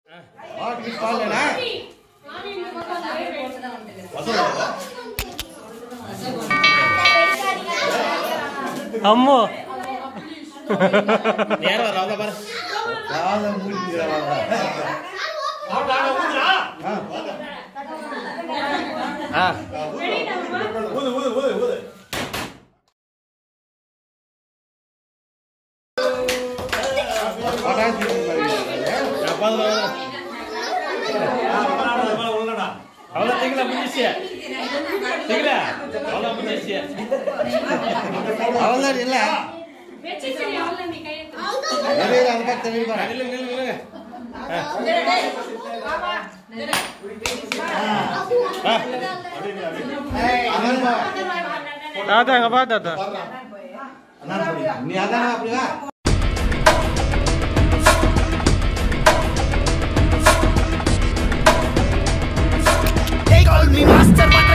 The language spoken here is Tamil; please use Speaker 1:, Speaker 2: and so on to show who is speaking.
Speaker 1: ஆட்டுக்கு பால்லைனா
Speaker 2: அம்மோ
Speaker 3: நேரம் வர அதான் பாரு
Speaker 1: காதை மூடிக்கிறாங்க
Speaker 3: ஆ
Speaker 4: ஊது ஊது ஊது ஊது
Speaker 1: பட்டாசு
Speaker 3: நான் பாத்து
Speaker 4: உள்ளடா
Speaker 3: அவ்வளோ திங்கல முடிஞ்சிச்சு திங்கல அவ்வளோ முடிஞ்சிச்சு
Speaker 1: அவ்வளோதான் இல்லை
Speaker 5: வெச்சிச்சரி அவ்வளவு நீ கையை
Speaker 1: நிறைய அந்த பக்கம் தள்ளி பாரு
Speaker 3: நில்லு நில்லு நில்லுங்க
Speaker 1: அதான் பா.
Speaker 2: தாத்தா அங்க பா தாத்தா
Speaker 1: அதான் படி. நீ அதான் அப்படியா
Speaker 6: They call me master, but